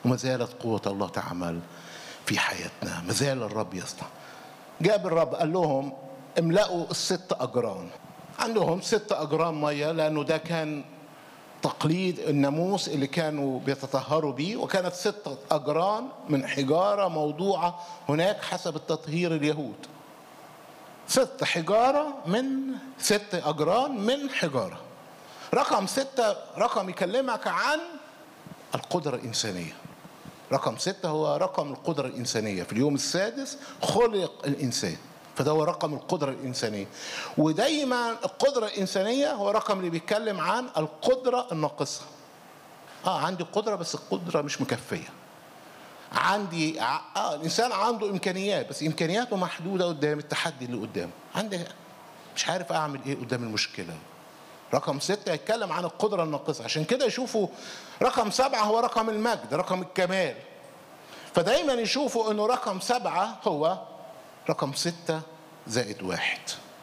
وما زالت قوة الله تعمل في حياتنا ما زال الرب يصنع جاب الرب قال لهم املأوا الست أجران عندهم ست أجران مية لأنه ده كان تقليد الناموس اللي كانوا بيتطهروا بيه وكانت ست أجران من حجارة موضوعة هناك حسب التطهير اليهود ست حجارة من ست أجران من حجارة رقم ستة رقم يكلمك عن القدرة الإنسانية رقم ستة هو رقم القدرة الإنسانية في اليوم السادس خلق الإنسان فده هو رقم القدرة الإنسانية ودايما القدرة الإنسانية هو رقم اللي بيتكلم عن القدرة الناقصة اه عندي قدرة بس القدرة مش مكفية عندي اه الانسان عنده امكانيات بس امكانياته محدوده قدام التحدي اللي قدامه عندي مش عارف اعمل ايه قدام المشكله رقم ستة يتكلم عن القدرة الناقصة عشان كده يشوفوا رقم سبعة هو رقم المجد رقم الكمال فدايما يشوفوا انه رقم سبعة هو رقم ستة زائد واحد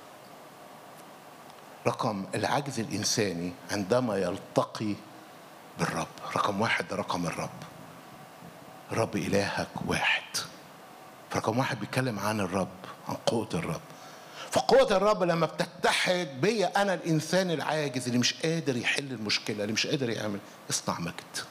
رقم العجز الإنساني عندما يلتقي بالرب رقم واحد ده رقم الرب الرب إلهك واحد فرقم واحد بيتكلم عن الرب عن قوة الرب فقوة الرب لما بتتحد بيا أنا الإنسان العاجز اللي مش قادر يحل المشكلة اللي مش قادر يعمل يصنع مجد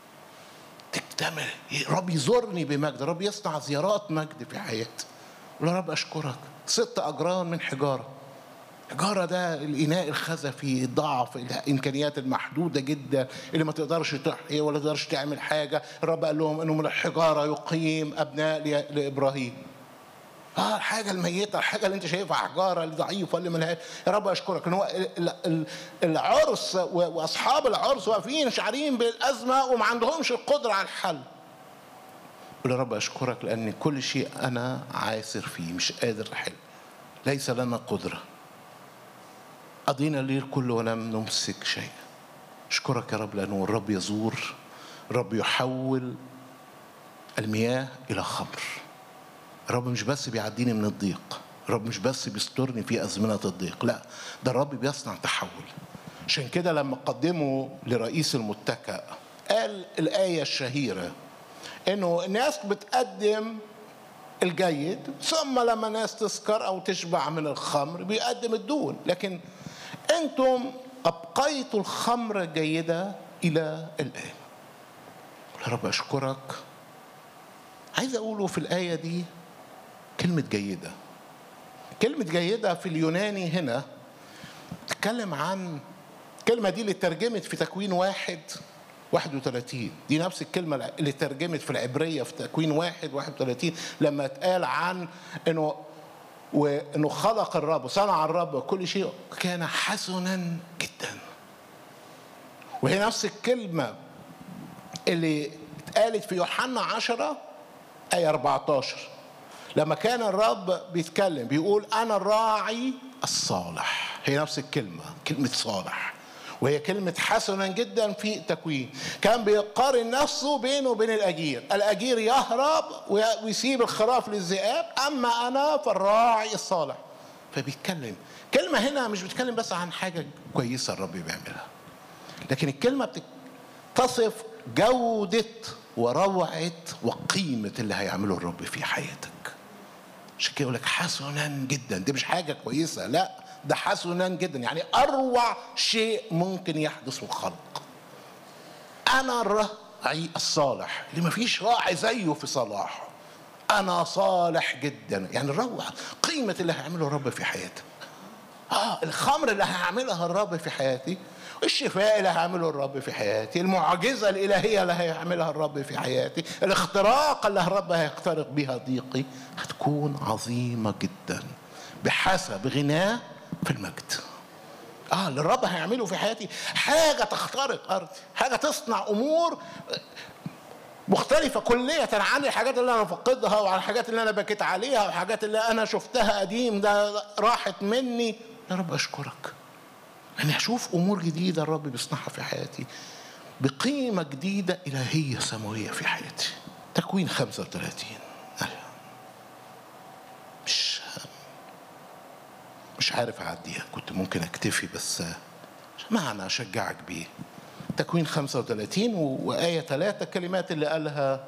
تكتمل الرب يزورني بمجد الرب يصنع زيارات مجد في حياتي يا رب أشكرك ست أجران من حجارة حجارة ده الإناء الخزفي الضعف الإمكانيات المحدودة جدا اللي ما تقدرش تحيي ولا تقدرش تعمل حاجة الرب قال لهم إنه من الحجارة يقيم أبناء لإبراهيم اه الحاجة الميتة الحاجة اللي انت شايفها حجارة اللي ضعيفة اللي ملهاش يا رب اشكرك ان هو العرس واصحاب العرس واقفين شعرين بالازمة وما عندهمش القدرة على الحل قول يا رب اشكرك لان كل شيء انا عاسر فيه مش قادر احل ليس لنا قدره قضينا الليل كله ولم نمسك شيء اشكرك يا رب لانه الرب يزور الرب يحول المياه الى خمر الرب مش بس بيعديني من الضيق الرب مش بس بيسترني في ازمنه الضيق لا ده الرب بيصنع تحول عشان كده لما قدموا لرئيس المتكأ قال الايه الشهيره انه الناس بتقدم الجيد ثم لما الناس تسكر او تشبع من الخمر بيقدم الدون لكن انتم ابقيتوا الخمر الجيده الى الان يا رب اشكرك عايز اقوله في الايه دي كلمه جيده كلمه جيده في اليوناني هنا تتكلم عن الكلمه دي اللي ترجمت في تكوين واحد 31 دي نفس الكلمة اللي ترجمت في العبرية في تكوين واحد 31 لما اتقال عن انه وانه خلق الرب وصنع الرب كل شيء كان حسنا جدا وهي نفس الكلمة اللي اتقالت في يوحنا 10 آية 14 لما كان الرب بيتكلم بيقول أنا الراعي الصالح هي نفس الكلمة كلمة صالح وهي كلمة حسنا جدا في التكوين كان بيقارن نفسه بينه وبين الأجير الأجير يهرب ويسيب الخراف للذئاب أما أنا فالراعي الصالح فبيتكلم كلمة هنا مش بتتكلم بس عن حاجة كويسة الرب بيعملها لكن الكلمة بتصف جودة وروعة وقيمة اللي هيعمله الرب في حياتك عشان كده يقول لك حسنا جدا دي مش حاجة كويسة لا ده حسنا جدا يعني اروع شيء ممكن يحدث في الخلق انا الراعي الصالح اللي ما فيش راعي زيه في صلاحه انا صالح جدا يعني الروعه قيمه اللي هيعمله الرب في حياتك اه الخمر اللي هيعملها الرب في حياتي الشفاء اللي هيعمله الرب في حياتي المعجزة الإلهية اللي هيعملها الرب في حياتي الاختراق اللي الرب هيخترق بها ضيقي هتكون عظيمة جدا بحسب غناه في المجد اه اللي الرب هيعمله في حياتي حاجه تخترق ارضي حاجه تصنع امور مختلفة كلية عن الحاجات اللي أنا فقدها وعن الحاجات اللي أنا بكيت عليها والحاجات اللي أنا شفتها قديم ده راحت مني يا رب أشكرك أنا أشوف أمور جديدة الرب بيصنعها في حياتي بقيمة جديدة إلهية سماوية في حياتي تكوين 35 مش مش عارف اعديها كنت ممكن اكتفي بس معنى اشجعك بيه تكوين 35 و- وآية 3 الكلمات اللي قالها